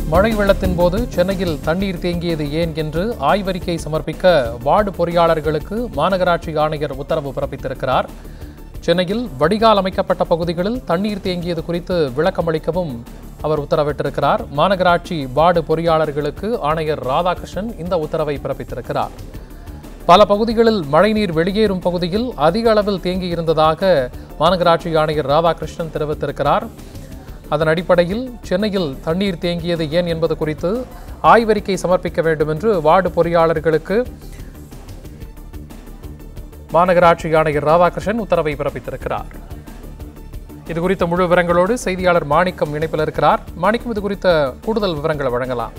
மழை வெள்ளத்தின் போது சென்னையில் தண்ணீர் தேங்கியது ஏன் என்று ஆய்வறிக்கை சமர்ப்பிக்க வார்டு பொறியாளர்களுக்கு மாநகராட்சி ஆணையர் உத்தரவு பிறப்பித்திருக்கிறார் சென்னையில் வடிகால் அமைக்கப்பட்ட பகுதிகளில் தண்ணீர் தேங்கியது குறித்து விளக்கமளிக்கவும் அவர் உத்தரவிட்டிருக்கிறார் மாநகராட்சி வார்டு பொறியாளர்களுக்கு ஆணையர் ராதாகிருஷ்ணன் இந்த உத்தரவை பிறப்பித்திருக்கிறார் பல பகுதிகளில் மழைநீர் வெளியேறும் பகுதியில் அதிக அளவில் தேங்கியிருந்ததாக மாநகராட்சி ஆணையர் ராதாகிருஷ்ணன் தெரிவித்திருக்கிறார் அதன் அடிப்படையில் சென்னையில் தண்ணீர் தேங்கியது ஏன் என்பது குறித்து ஆய்வறிக்கை சமர்ப்பிக்க வேண்டும் என்று வார்டு பொறியாளர்களுக்கு மாநகராட்சி ஆணையர் ராதாகிருஷ்ணன் உத்தரவை பிறப்பித்திருக்கிறார் இது குறித்த முழு விவரங்களோடு செய்தியாளர் மாணிக்கம் இணைப்பில் இருக்கிறார் மாணிக்கம் இது குறித்த கூடுதல் விவரங்களை வழங்கலாம்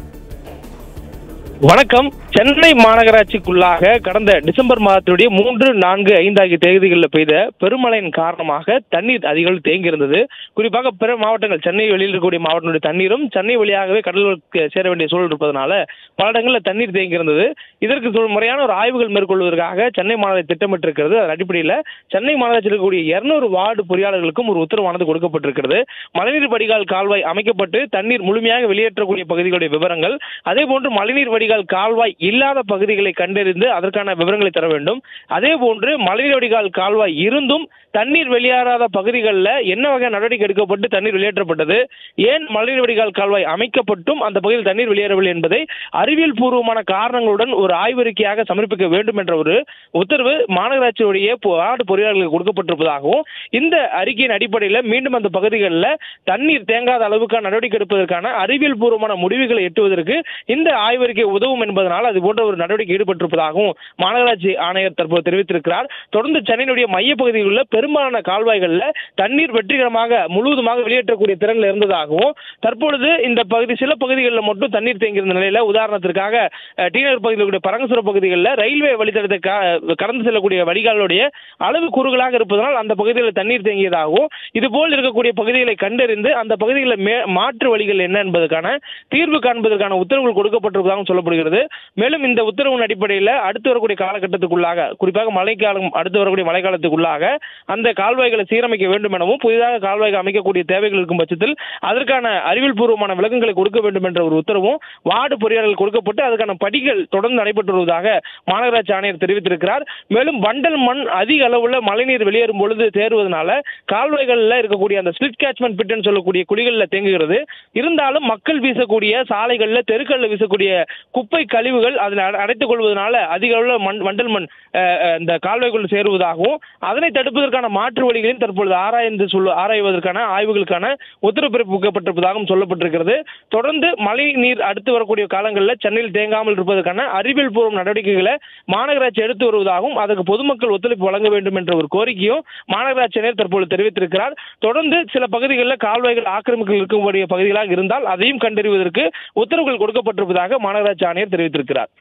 வணக்கம் சென்னை மாநகராட்சிக்குள்ளாக கடந்த டிசம்பர் மாதத்துடைய மூன்று நான்கு ஐந்து ஆகிய தேதிகளில் பெய்த பெருமழையின் காரணமாக தண்ணீர் அதிக அளவில் தேங்கியிருந்தது குறிப்பாக பிற மாவட்டங்கள் சென்னை வெளியில் இருக்கக்கூடிய மாவட்டங்களுடைய தண்ணீரும் சென்னை வழியாகவே கடலூருக்கு சேர வேண்டிய சூழல் இருப்பதனால பல இடங்களில் தண்ணீர் தேங்கியிருந்தது இதற்கு சொல் முறையான ஒரு ஆய்வுகள் மேற்கொள்வதற்காக சென்னை மாநகராட்சி திட்டமிட்டிருக்கிறது அதன் அடிப்படையில் சென்னை மாநகராட்சியில் இருக்கக்கூடிய இருநூறு வார்டு பொறியாளர்களுக்கும் ஒரு உத்தரவானது கொடுக்கப்பட்டிருக்கிறது மழைநீர் வடிகால் கால்வாய் அமைக்கப்பட்டு தண்ணீர் முழுமையாக வெளியேற்றக்கூடிய பகுதிகளுடைய விவரங்கள் அதே போன்று மழைநீர் வடிகால் கால்வாய் இல்லாத பகுதிகளை கண்டறிந்து அதற்கான விவரங்களை தர வேண்டும் அதே போன்று மழைநீர் வடிகால் கால்வாய் இருந்தும் தண்ணீர் வெளியேறாத பகுதிகளில் என்ன வகை நடவடிக்கை எடுக்கப்பட்டு தண்ணீர் வெளியேற்றப்பட்டது ஏன் மழைநீர் வடிகால் கால்வாய் அமைக்கப்பட்டும் அந்த பகுதியில் தண்ணீர் வெளியேறவில்லை என்பதை அறிவியல் பூர்வமான காரணங்களுடன் ஒரு ஆய்வறிக்கையாக சமர்ப்பிக்க வேண்டும் என்ற ஒரு உத்தரவு மாநகராட்சியுடைய பொ- வார்டு பொறியாளர்களுக்கு கொடுக்கப்பட்டிருப்பதாகவும் இந்த அறிக்கையின் அடிப்படையில் மீண்டும் அந்த பகுதிகளில் தண்ணீர் தேங்காத அளவுக்கான நடவடிக்கை எடுப்பதற்கான அறிவியல் பூர்வமான முடிவுகளை எட்டுவதற்கு இந்த ஆய்வறிக்கை உதவும் என்பதனால் அது போன்ற ஒரு நடவடிக்கை ஈடுபட்டிருப்பதாகவும் மாநகராட்சி ஆணையர் தற்போது தெரிவித்திருக்கிறார் தொடர்ந்து சென்னையினுடைய மையப்பகுதியில் உள்ள பெரும்பாலான கால்வாய்களில் தண்ணீர் வெற்றிகரமாக முழுவதுமாக வெளியேற்றக்கூடிய திறனில் இருந்ததாகவும் தற்பொழுது இந்த பகுதி சில பகுதிகளில் மட்டும் தண்ணீர் தேங்கியிருந்த நிலையில உதாரணத்திற்காக அஹ், டி நகர் பகுதியில் இருக்கக்கூடிய பரங்கசுர பகுதிகளில் ரயில்வே வழித்தடத்தை க- கடந்து செல்லக்கூடிய வடிகாலுடைய அளவு குறுகலாக இருப்பதனால் அந்த பகுதிகளில் தண்ணீர் தேங்கியதாகவும் இதுபோல் இருக்கக்கூடிய பகுதிகளை கண்டறிந்து அந்த பகுதிகளில் மே- மாற்று வழிகள் என்ன என்பதற்கான தீர்வு காண்பதற்கான உத்தரவுகள் கொடுக்கப்பட்டிருப்பதாகவும் சொல்லப்படுகிறது மேலும் இந்த உத்தரவின் அடிப்படையில் அடுத்து வரக்கூடிய காலகட்டத்துக்குள்ளாக குறிப்பாக மழைக்காலம் அடுத்து வரக்கூடிய மழைக்காலத்துக்குள்ளாக அந்த கால்வாய்களை சீரமைக்க வேண்டும் எனவும் புதிதாக கால்வாய்கள் அமைக்கக்கூடிய தேவைகள் இருக்கும் பட்சத்தில் அதற்கான அறிவியல் பூர்வமான விளக்கங்களை கொடுக்க வேண்டும் என்ற ஒரு உத்தரவும் வார்டு பொறியாளர்கள் கொடுக்கப்பட்டு அதற்கான படிகள் தொடர்ந்து நடைபெற்று வருவதாக மாநகராட்சி ஆணையர் தெரிவித்திருக்கிறார் மேலும் வண்டல் மண் அதிக அளவுல மழைநீர் வெளியேறும் பொழுது சேருவதனால கால்வாய்களில் இருக்கக்கூடிய அந்த ஸ்லிட் கேட்ச்மெண்ட் பிட்னு சொல்லக்கூடிய குழிகளில் தேங்குகிறது இருந்தாலும் மக்கள் வீசக்கூடிய சாலைகளில் தெருக்களில் வீசக்கூடிய குப்பை கழிவுகள் அதில் அட- அடைத்துக் கொள்வதனால அதிக அளவுல மண் வண்டல் மண் அஹ், அஹ், இந்த கால்வாய்க்குள் சேருவதாகவும் அதனை தடுப்பதற்கான மாற்று வழிகளையும் தற்பொழுது ஆராய்ந்து சொல்ல ஆராய்வதற்கான ஆய்வுகளுக்கான உத்தரவு பிறப்பிக்கப்பட்டிருப்பதாகவும் சொல்லப்பட்டிருக்கிறது தொடர்ந்து மழை நீர் அடுத்து வரக்கூடிய காலங்களில் சென்னையில் தேங்காமல் இருப்பதற்கான அறிவியல் பூர்வம் நடவடிக்கைகளை மாநகராட்சி எடுத்து வருவதாகவும் அதற்கு பொதுமக்கள் ஒத்துழைப்பு வழங்க வேண்டும் என்ற ஒரு கோரிக்கையும் மாநகராட்சி ஆணையர் தற்பொழுது தெரிவித்திருக்கிறார் தொடர்ந்து சில பகுதிகளில் கால்வாய்கள் ஆக்கிரமிப்பில் இருக்கக்கூடிய பகுதிகளாக இருந்தால் அதையும் கண்டறிவதற்கு உத்தரவுகள் கொடுக்கப்பட்டிருப்பதாக மாநகராட்சி ஆணையர் தெரிவித்திருக்கிறார்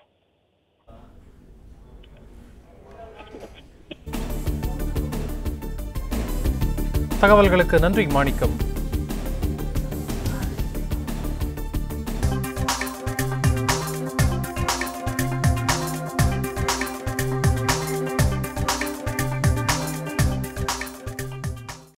தகவல்களுக்கு நன்றி மாணிக்கம்